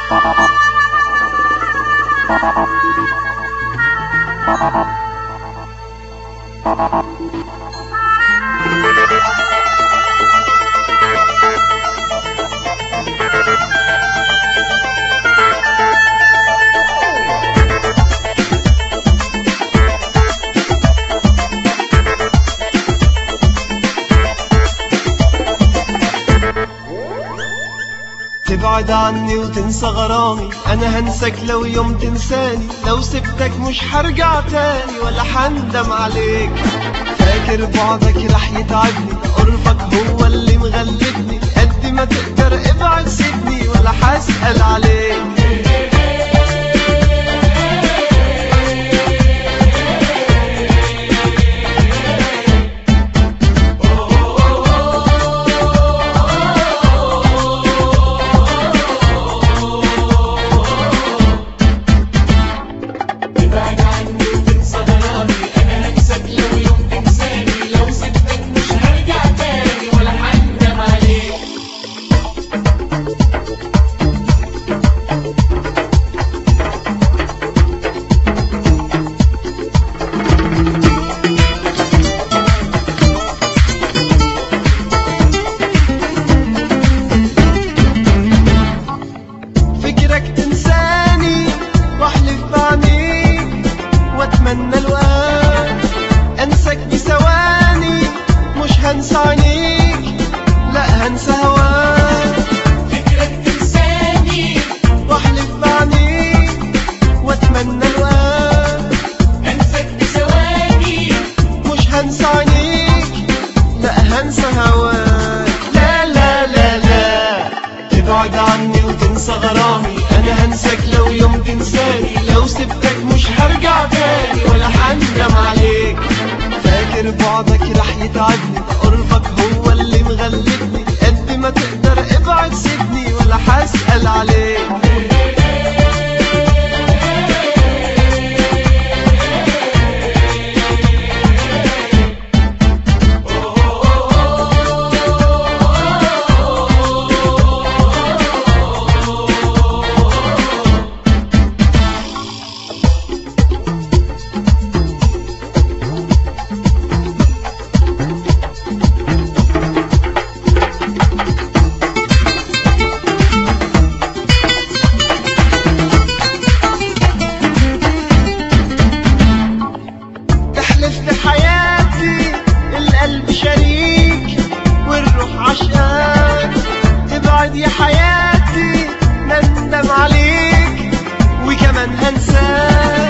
تبعد عني وتنسى غرامي انا هنساك لو يوم تنساني لو سبتك مش هرجع تاني ولا حندم عليك فاكر بعدك رح يتعبني قربك هو اللي مغلبني قد ما تقدر ابعد سيبني ولا حسأل عليك تبعد عني وتنسى غرامي انا هنساك لو يوم تنساني لو سبتك مش هرجع تاني ولا حندم عليك فكرك تنساني واحلف بعينيك واتمنى الوقت انساك بثواني مش هنسى عينيك لا هنسى هواك فكرك تنساني واحلف بعينيك واتمنى الوقت انساك بثواني مش هنسى عينيك لا هنسى هواك لا لا لا لا تبعد عني وتنسى غرامي انا هنساك لو يوم تنساني لو سبتك مش هرجع تاني ولا حندم عليك فاكر بعدك رح يتعبني قربك هو اللي مغلبني قد ما تقدر ابعد سيبني ولا حسأل عليك تحلف بحياتي القلب شريك والروح عشقاك تبعد يا حياتي نندم عليك وكمان هنساك